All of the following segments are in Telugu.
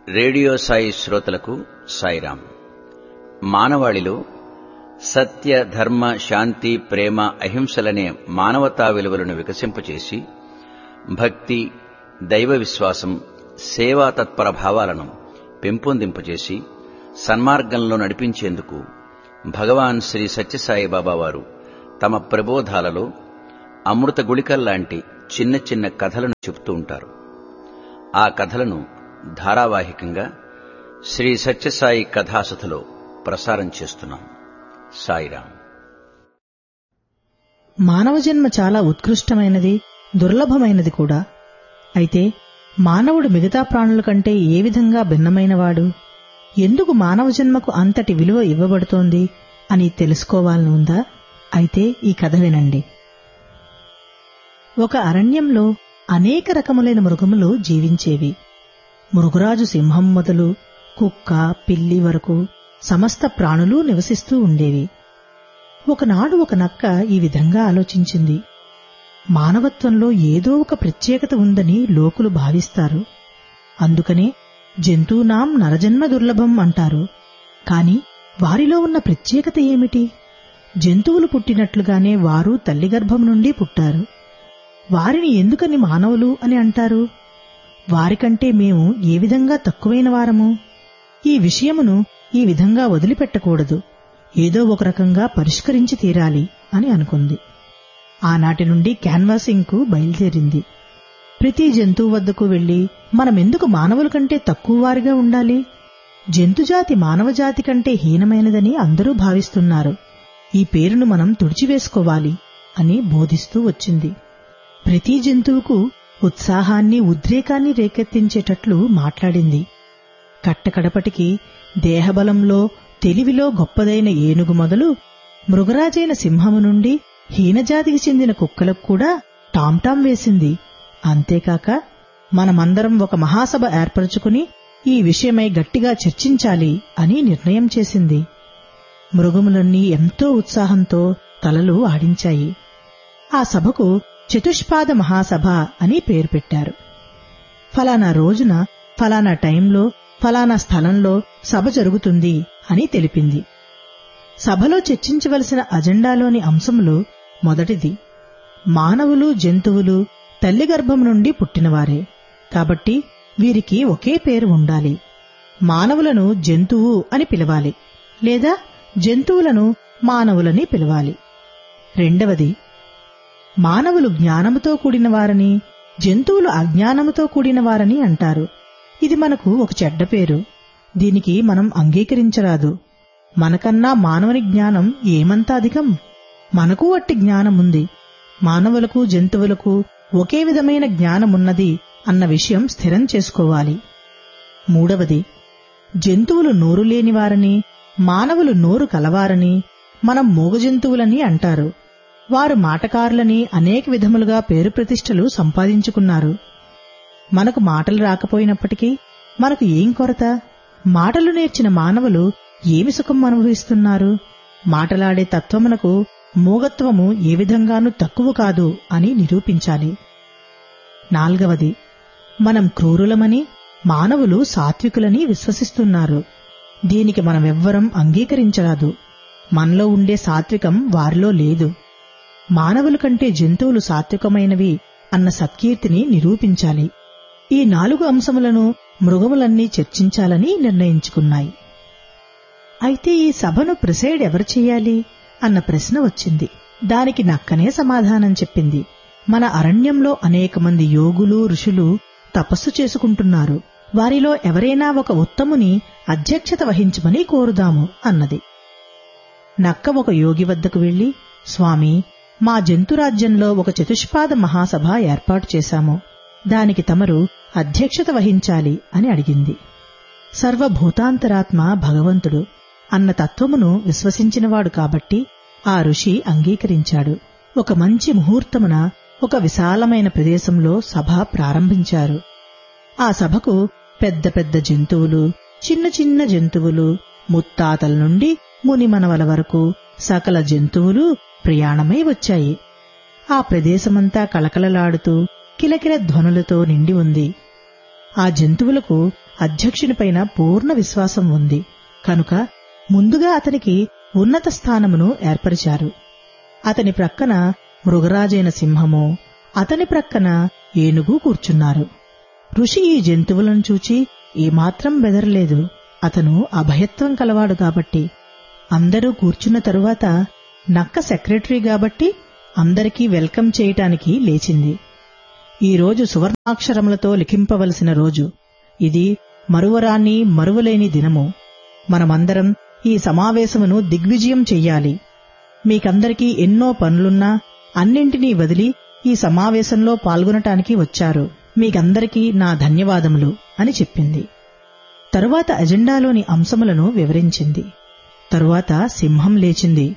రేడియో సాయి శ్రోతలకు సాయిరాం మానవాళిలో సత్య ధర్మ శాంతి ప్రేమ అహింసలనే మానవతా విలువలను వికసింపచేసి భక్తి దైవ విశ్వాసం సేవా తత్పర భావాలను పెంపొందింపచేసి సన్మార్గంలో నడిపించేందుకు భగవాన్ శ్రీ సత్యసాయి బాబా వారు తమ ప్రబోధాలలో అమృత గుళికల్లాంటి చిన్న చిన్న కథలను చెబుతూ ఉంటారు ఆ కథలను ధారావాహికంగా శ్రీ సత్యసాయి కథాసథలో ప్రసారం చేస్తున్నాం సాయిరాం మానవ జన్మ చాలా ఉత్కృష్టమైనది దుర్లభమైనది కూడా అయితే మానవుడు మిగతా ప్రాణుల కంటే ఏ విధంగా భిన్నమైనవాడు ఎందుకు మానవ జన్మకు అంతటి విలువ ఇవ్వబడుతోంది అని తెలుసుకోవాలని ఉందా అయితే ఈ కథ వినండి ఒక అరణ్యంలో అనేక రకములైన మృగములు జీవించేవి మృగరాజు సింహం మొదలు కుక్క పిల్లి వరకు సమస్త ప్రాణులు నివసిస్తూ ఉండేవి ఒకనాడు ఒక నక్క ఈ విధంగా ఆలోచించింది మానవత్వంలో ఏదో ఒక ప్రత్యేకత ఉందని లోకులు భావిస్తారు అందుకనే జంతువునాం నరజన్మ దుర్లభం అంటారు కాని వారిలో ఉన్న ప్రత్యేకత ఏమిటి జంతువులు పుట్టినట్లుగానే వారు తల్లి గర్భం నుండి పుట్టారు వారిని ఎందుకని మానవులు అని అంటారు వారికంటే మేము ఏ విధంగా తక్కువైన వారము ఈ విషయమును ఈ విధంగా వదిలిపెట్టకూడదు ఏదో ఒక రకంగా పరిష్కరించి తీరాలి అని అనుకుంది ఆనాటి నుండి క్యాన్వాసింగ్ కు బయలుదేరింది ప్రతి జంతువు వద్దకు వెళ్లి మనమెందుకు మానవుల కంటే తక్కువ వారిగా ఉండాలి జంతుజాతి మానవజాతి కంటే హీనమైనదని అందరూ భావిస్తున్నారు ఈ పేరును మనం తుడిచివేసుకోవాలి అని బోధిస్తూ వచ్చింది ప్రతి జంతువుకు ఉత్సాహాన్ని ఉద్రేకాన్ని రేకెత్తించేటట్లు మాట్లాడింది కట్టకడపటికి దేహబలంలో తెలివిలో గొప్పదైన ఏనుగు మొదలు మృగరాజైన సింహము నుండి హీనజాతికి చెందిన కుక్కలకు కూడా టాంటాం వేసింది అంతేకాక మనమందరం ఒక మహాసభ ఏర్పరచుకుని ఈ విషయమై గట్టిగా చర్చించాలి అని నిర్ణయం చేసింది మృగములన్నీ ఎంతో ఉత్సాహంతో తలలు ఆడించాయి ఆ సభకు చతుష్పాద మహాసభ అని పేరు పెట్టారు ఫలానా రోజున ఫలానా టైంలో ఫలానా స్థలంలో సభ జరుగుతుంది అని తెలిపింది సభలో చర్చించవలసిన అజెండాలోని అంశములు మొదటిది మానవులు జంతువులు తల్లి గర్భం నుండి పుట్టినవారే కాబట్టి వీరికి ఒకే పేరు ఉండాలి మానవులను జంతువు అని పిలవాలి లేదా జంతువులను మానవులని పిలవాలి రెండవది మానవులు జ్ఞానముతో కూడిన వారని జంతువులు అజ్ఞానముతో కూడిన వారని అంటారు ఇది మనకు ఒక చెడ్డ పేరు దీనికి మనం అంగీకరించరాదు మనకన్నా మానవుని జ్ఞానం ఏమంత అధికం మనకు అట్టి జ్ఞానముంది మానవులకు జంతువులకు ఒకే విధమైన జ్ఞానమున్నది అన్న విషయం స్థిరం చేసుకోవాలి మూడవది జంతువులు నోరు లేనివారని మానవులు నోరు కలవారని మనం మూగజంతువులని అంటారు వారు మాటకారులని అనేక విధములుగా పేరు ప్రతిష్టలు సంపాదించుకున్నారు మనకు మాటలు రాకపోయినప్పటికీ మనకు ఏం కొరత మాటలు నేర్చిన మానవులు ఏమి సుఖం అనుభవిస్తున్నారు మాటలాడే తత్వమునకు మూగత్వము ఏ విధంగానూ తక్కువ కాదు అని నిరూపించాలి నాల్గవది మనం క్రూరులమని మానవులు సాత్వికులని విశ్వసిస్తున్నారు దీనికి మనమెవ్వరం అంగీకరించరాదు మనలో ఉండే సాత్వికం వారిలో లేదు మానవుల కంటే జంతువులు సాత్వికమైనవి అన్న సత్కీర్తిని నిరూపించాలి ఈ నాలుగు అంశములను మృగములన్నీ చర్చించాలని నిర్ణయించుకున్నాయి అయితే ఈ సభను ప్రిసైడ్ ఎవరు చెయ్యాలి అన్న ప్రశ్న వచ్చింది దానికి నక్కనే సమాధానం చెప్పింది మన అరణ్యంలో అనేక మంది యోగులు ఋషులు తపస్సు చేసుకుంటున్నారు వారిలో ఎవరైనా ఒక ఉత్తముని అధ్యక్షత వహించమని కోరుదాము అన్నది నక్క ఒక యోగి వద్దకు వెళ్లి స్వామి మా జంతురాజ్యంలో ఒక చతుష్పాద మహాసభ ఏర్పాటు చేశాము దానికి తమరు అధ్యక్షత వహించాలి అని అడిగింది సర్వభూతాంతరాత్మ భగవంతుడు అన్న తత్వమును విశ్వసించినవాడు కాబట్టి ఆ ఋషి అంగీకరించాడు ఒక మంచి ముహూర్తమున ఒక విశాలమైన ప్రదేశంలో సభ ప్రారంభించారు ఆ సభకు పెద్ద పెద్ద జంతువులు చిన్న చిన్న జంతువులు ముత్తాతల నుండి మునిమనవల వరకు సకల జంతువులు ప్రయాణమై వచ్చాయి ఆ ప్రదేశమంతా కళకళలాడుతూ కిలకిల ధ్వనులతో నిండి ఉంది ఆ జంతువులకు అధ్యక్షునిపైన పూర్ణ విశ్వాసం ఉంది కనుక ముందుగా అతనికి ఉన్నత స్థానమును ఏర్పరిచారు అతని ప్రక్కన మృగరాజైన సింహము అతని ప్రక్కన ఏనుగు కూర్చున్నారు ఋషి ఈ జంతువులను చూచి ఏమాత్రం బెదరలేదు అతను అభయత్వం కలవాడు కాబట్టి అందరూ కూర్చున్న తరువాత నక్క సెక్రటరీ కాబట్టి అందరికీ వెల్కమ్ చేయటానికి లేచింది ఈ రోజు సువర్ణాక్షరములతో లిఖింపవలసిన రోజు ఇది మరువరాన్ని మరువలేని దినము మనమందరం ఈ సమావేశమును దిగ్విజయం చెయ్యాలి మీకందరికీ ఎన్నో పనులున్నా అన్నింటినీ వదిలి ఈ సమావేశంలో పాల్గొనటానికి వచ్చారు మీకందరికీ నా ధన్యవాదములు అని చెప్పింది తరువాత అజెండాలోని అంశములను వివరించింది తరువాత సింహం లేచింది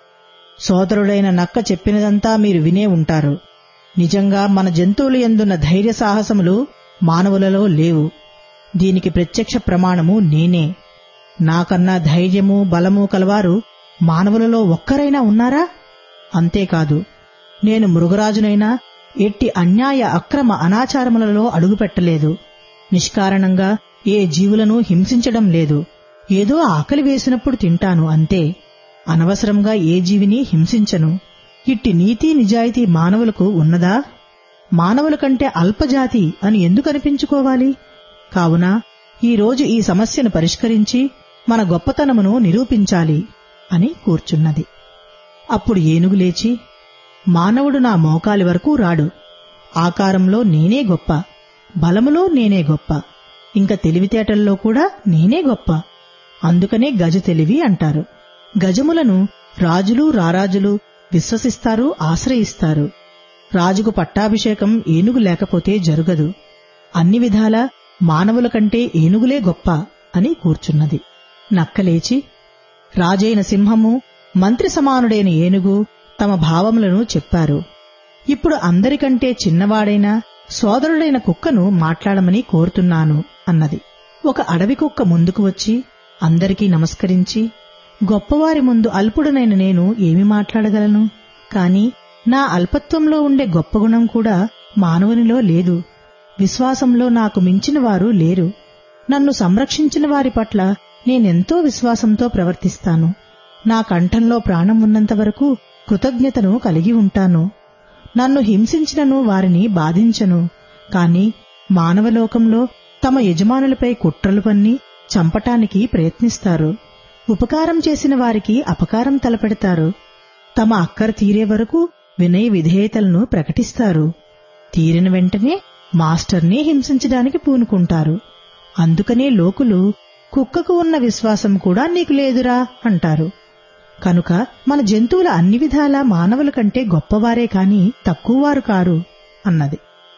సోదరుడైన నక్క చెప్పినదంతా మీరు వినే ఉంటారు నిజంగా మన జంతువులు ఎందున్న ధైర్య సాహసములు మానవులలో లేవు దీనికి ప్రత్యక్ష ప్రమాణము నేనే నాకన్నా ధైర్యము బలము కలవారు మానవులలో ఒక్కరైనా ఉన్నారా అంతేకాదు నేను మృగరాజునైనా ఎట్టి అన్యాయ అక్రమ అనాచారములలో అడుగుపెట్టలేదు నిష్కారణంగా ఏ జీవులను హింసించడం లేదు ఏదో ఆకలి వేసినప్పుడు తింటాను అంతే అనవసరంగా ఏ జీవిని హింసించను ఇట్టి నీతి నిజాయితీ మానవులకు ఉన్నదా మానవుల కంటే అల్పజాతి అని ఎందుకు అనిపించుకోవాలి కావున ఈ రోజు ఈ సమస్యను పరిష్కరించి మన గొప్పతనమును నిరూపించాలి అని కూర్చున్నది అప్పుడు ఏనుగు లేచి మానవుడు నా మోకాలి వరకు రాడు ఆకారంలో నేనే గొప్ప బలములో నేనే గొప్ప ఇంకా తెలివితేటల్లో కూడా నేనే గొప్ప అందుకనే గజ తెలివి అంటారు గజములను రాజులు రారాజులు విశ్వసిస్తారు ఆశ్రయిస్తారు రాజుకు పట్టాభిషేకం ఏనుగు లేకపోతే జరుగదు అన్ని విధాల మానవుల కంటే ఏనుగులే గొప్ప అని కూర్చున్నది నక్కలేచి రాజైన సింహము మంత్రి సమానుడైన ఏనుగు తమ భావములను చెప్పారు ఇప్పుడు అందరికంటే చిన్నవాడైన సోదరుడైన కుక్కను మాట్లాడమని కోరుతున్నాను అన్నది ఒక అడవి కుక్క ముందుకు వచ్చి అందరికీ నమస్కరించి గొప్పవారి ముందు అల్పుడనైన నేను ఏమి మాట్లాడగలను కాని నా అల్పత్వంలో ఉండే గొప్ప గుణం కూడా మానవునిలో లేదు విశ్వాసంలో నాకు మించిన వారు లేరు నన్ను సంరక్షించిన వారి పట్ల నేనెంతో విశ్వాసంతో ప్రవర్తిస్తాను నా కంఠంలో ప్రాణం ఉన్నంత వరకు కృతజ్ఞతను కలిగి ఉంటాను నన్ను హింసించినను వారిని బాధించను కాని మానవలోకంలో తమ యజమానులపై కుట్రలు పన్ని చంపటానికి ప్రయత్నిస్తారు ఉపకారం చేసిన వారికి అపకారం తలపెడతారు తమ అక్కర తీరే వరకు వినయ విధేయతలను ప్రకటిస్తారు తీరిన వెంటనే మాస్టర్ని హింసించడానికి పూనుకుంటారు అందుకనే లోకులు కుక్కకు ఉన్న విశ్వాసం కూడా నీకు లేదురా అంటారు కనుక మన జంతువుల అన్ని విధాలా మానవుల కంటే గొప్పవారే కాని తక్కువవారు కారు అన్నది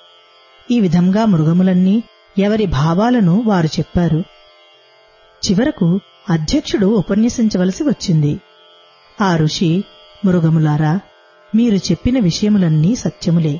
ఈ విధంగా మృగములన్నీ ఎవరి భావాలను వారు చెప్పారు చివరకు అధ్యక్షుడు ఉపన్యసించవలసి వచ్చింది ఆ ఋషి మృగములారా మీరు చెప్పిన విషయములన్నీ సత్యములే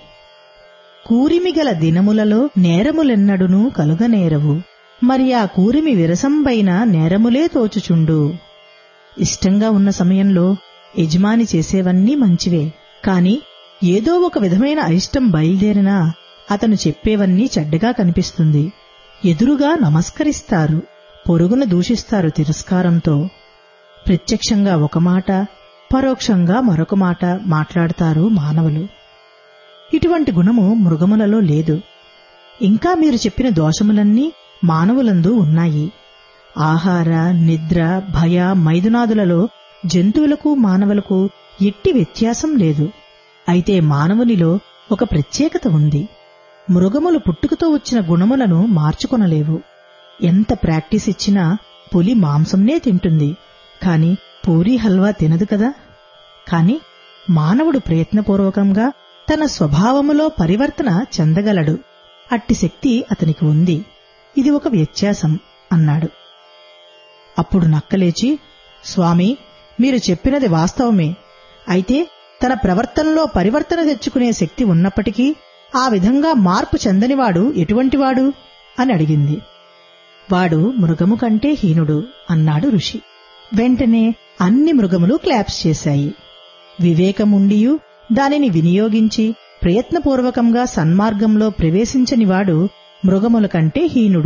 కూరిమిగల దినములలో నేరములెన్నడునూ కలుగనేరవు మరి ఆ కూరిమి విరసంబైన నేరములే తోచుచుండు ఇష్టంగా ఉన్న సమయంలో యజమాని చేసేవన్నీ మంచివే కాని ఏదో ఒక విధమైన అయిష్టం బయలుదేరినా అతను చెప్పేవన్నీ చెడ్డగా కనిపిస్తుంది ఎదురుగా నమస్కరిస్తారు పొరుగున దూషిస్తారు తిరస్కారంతో ప్రత్యక్షంగా ఒక మాట పరోక్షంగా మరొక మాట మాట్లాడతారు మానవులు ఇటువంటి గుణము మృగములలో లేదు ఇంకా మీరు చెప్పిన దోషములన్నీ మానవులందు ఉన్నాయి ఆహార నిద్ర భయ మైదునాదులలో జంతువులకు మానవులకు ఎట్టి వ్యత్యాసం లేదు అయితే మానవునిలో ఒక ప్రత్యేకత ఉంది మృగములు పుట్టుకతో వచ్చిన గుణములను మార్చుకొనలేవు ఎంత ప్రాక్టీస్ ఇచ్చినా పులి మాంసంనే తింటుంది కాని పూరీ హల్వా తినదు కదా కాని మానవుడు ప్రయత్నపూర్వకంగా తన స్వభావములో పరివర్తన చెందగలడు అట్టి శక్తి అతనికి ఉంది ఇది ఒక వ్యత్యాసం అన్నాడు అప్పుడు నక్కలేచి స్వామి మీరు చెప్పినది వాస్తవమే అయితే తన ప్రవర్తనలో పరివర్తన తెచ్చుకునే శక్తి ఉన్నప్పటికీ ఆ విధంగా మార్పు చెందనివాడు ఎటువంటివాడు అని అడిగింది వాడు మృగము కంటే హీనుడు అన్నాడు ఋషి వెంటనే అన్ని మృగములు క్లాప్స్ చేశాయి వివేకముండియు దానిని వినియోగించి ప్రయత్నపూర్వకంగా సన్మార్గంలో ప్రవేశించనివాడు మృగముల కంటే హీనుడు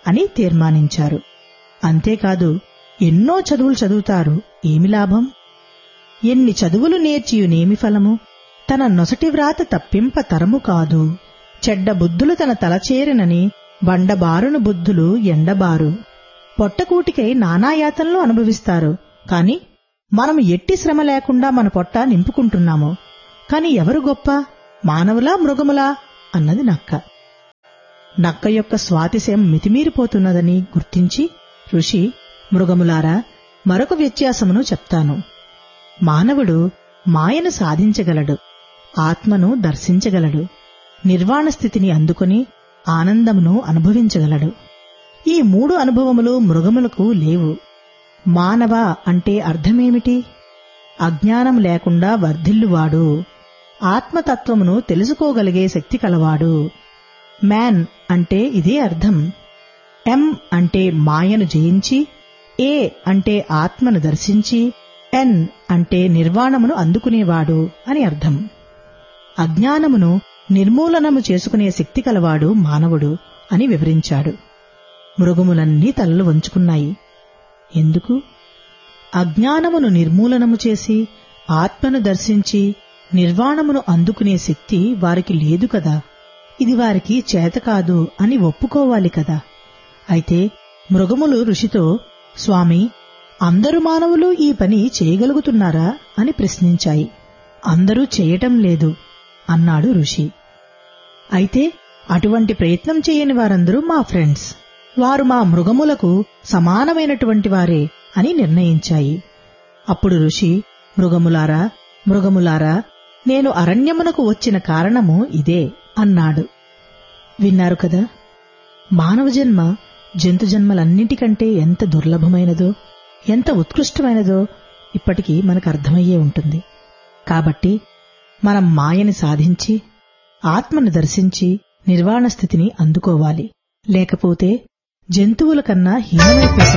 అని తీర్మానించారు అంతేకాదు ఎన్నో చదువులు చదువుతారు ఏమి లాభం ఎన్ని చదువులు నేర్చియునేమి ఫలము తన నొసటి వ్రాత తప్పింప తరము కాదు చెడ్డ బుద్ధులు తన తలచేరినని బండబారును బుద్ధులు ఎండబారు పొట్టకూటికై నానాయాతనలు అనుభవిస్తారు కాని మనం ఎట్టి శ్రమ లేకుండా మన పొట్ట నింపుకుంటున్నాము కాని ఎవరు గొప్ప మానవులా మృగములా అన్నది నక్క నక్క యొక్క స్వాతిశయం మితిమీరిపోతున్నదని గుర్తించి ఋషి మృగములారా మరొక వ్యత్యాసమును చెప్తాను మానవుడు మాయను సాధించగలడు ఆత్మను దర్శించగలడు నిర్వాణ స్థితిని అందుకొని ఆనందమును అనుభవించగలడు ఈ మూడు అనుభవములు మృగములకు లేవు మానవ అంటే అర్థమేమిటి అజ్ఞానం లేకుండా వర్ధిల్లువాడు ఆత్మతత్వమును తెలుసుకోగలిగే శక్తి కలవాడు మ్యాన్ అంటే ఇదే అర్థం ఎం అంటే మాయను జయించి ఏ అంటే ఆత్మను దర్శించి ఎన్ అంటే నిర్వాణమును అందుకునేవాడు అని అర్థం అజ్ఞానమును నిర్మూలనము చేసుకునే శక్తి కలవాడు మానవుడు అని వివరించాడు మృగములన్నీ తలలు వంచుకున్నాయి ఎందుకు అజ్ఞానమును నిర్మూలనము చేసి ఆత్మను దర్శించి నిర్వాణమును అందుకునే శక్తి వారికి లేదు కదా ఇది వారికి చేత కాదు అని ఒప్పుకోవాలి కదా అయితే మృగములు ఋషితో స్వామి అందరు మానవులు ఈ పని చేయగలుగుతున్నారా అని ప్రశ్నించాయి అందరూ చేయటం లేదు అన్నాడు ఋషి అయితే అటువంటి ప్రయత్నం చేయని వారందరూ మా ఫ్రెండ్స్ వారు మా మృగములకు సమానమైనటువంటి వారే అని నిర్ణయించాయి అప్పుడు ఋషి మృగములారా మృగములారా నేను అరణ్యమునకు వచ్చిన కారణము ఇదే అన్నాడు విన్నారు కదా మానవ జన్మ జంతు జన్మలన్నిటికంటే ఎంత దుర్లభమైనదో ఎంత ఉత్కృష్టమైనదో ఇప్పటికీ మనకు అర్థమయ్యే ఉంటుంది కాబట్టి మనం మాయని సాధించి ఆత్మను దర్శించి నిర్వాణ స్థితిని అందుకోవాలి లేకపోతే జంతువుల కన్నా హీనమైపోతాం